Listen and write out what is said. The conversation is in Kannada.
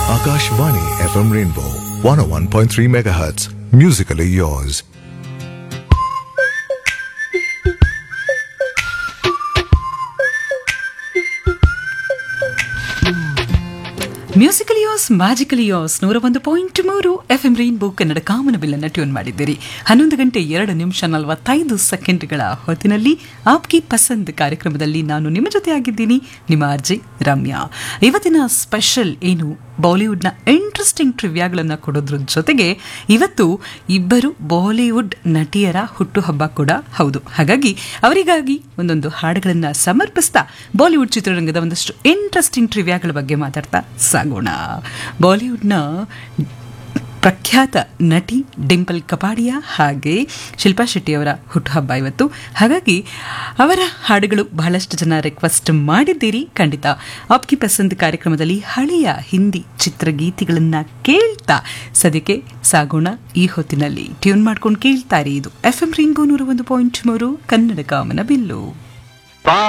Akashvani FM Rainbow 101.3 MHz. Musically yours. Musical yours magical yours ನೂರ ಒಂದು ಪಾಯಿಂಟ್ ಮೂರು ಎಫ್ ಎಂ ರೈನ್ಬೋ ಕನ್ನಡ ಕಾಮನಬಿಲ್ಲನ್ನು ಟ್ಯೂನ್ ಮಾಡಿದ್ದೀರಿ ಹನ್ನೊಂದು ಗಂಟೆ ಎರಡು ನಿಮಿಷ ನಲವತ್ತೈದು ಸೆಕೆಂಡ್ಗಳ ಹೊತ್ತಿನಲ್ಲಿ ಆಪ್ಕಿ ಪಸಂದ್ ಕಾರ್ಯಕ್ರಮದಲ್ಲಿ ನಾನು ನಿಮ್ಮ ಜೊತೆ ಆಗಿದ್ದೀನಿ ನಿಮ್ಮ ಅರ್ಜಿ ರಮ್ಯಾ ಇವತ್ತಿನ ಸ್ಪೆಷಲ್ ಏನು ಬಾಲಿವುಡ್ನ ಇಂಟ್ರೆಸ್ಟಿಂಗ್ ಟ್ರಿವ್ಯಾಗಳನ್ನು ಕೊಡೋದ್ರ ಜೊತೆಗೆ ಇವತ್ತು ಇಬ್ಬರು ಬಾಲಿವುಡ್ ನಟಿಯರ ಹುಟ್ಟುಹಬ್ಬ ಕೂಡ ಹೌದು ಹಾಗಾಗಿ ಅವರಿಗಾಗಿ ಒಂದೊಂದು ಹಾಡುಗಳನ್ನು ಸಮರ್ಪಿಸ್ತಾ ಬಾಲಿವುಡ್ ಚಿತ್ರರಂಗದ ಒಂದಷ್ಟು ಇಂಟ್ರೆಸ್ಟಿಂಗ್ ಟ್ರಿವ್ಯಾಗಳ ಬಗ್ಗೆ ಮಾತಾಡ್ತಾ ಸಾಗೋಣ ಬಾಲಿವುಡ್ನ ಪ್ರಖ್ಯಾತ ನಟಿ ಡಿಂಪಲ್ ಕಪಾಡಿಯಾ ಹಾಗೆ ಶಿಲ್ಪಾ ಶೆಟ್ಟಿಯವರ ಹುಟ್ಟುಹಬ್ಬ ಇವತ್ತು ಹಾಗಾಗಿ ಅವರ ಹಾಡುಗಳು ಬಹಳಷ್ಟು ಜನ ರಿಕ್ವೆಸ್ಟ್ ಮಾಡಿದ್ದೀರಿ ಖಂಡಿತ ಆಪ್ಕಿ ಪಸಂದ್ ಕಾರ್ಯಕ್ರಮದಲ್ಲಿ ಹಳೆಯ ಹಿಂದಿ ಚಿತ್ರಗೀತೆಗಳನ್ನು ಕೇಳ್ತಾ ಸದ್ಯಕ್ಕೆ ಸಾಗೋಣ ಈ ಹೊತ್ತಿನಲ್ಲಿ ಟ್ಯೂನ್ ಮಾಡ್ಕೊಂಡು ಕೇಳ್ತಾರೆ ಇದು ಎಫ್ ಎಂ ರಿಂಗೋ ನೂರ ಒಂದು ಪಾಯಿಂಟ್ ಮೂರು ಕನ್ನಡ ಕಾಮನ ಬಿಲ್ಲು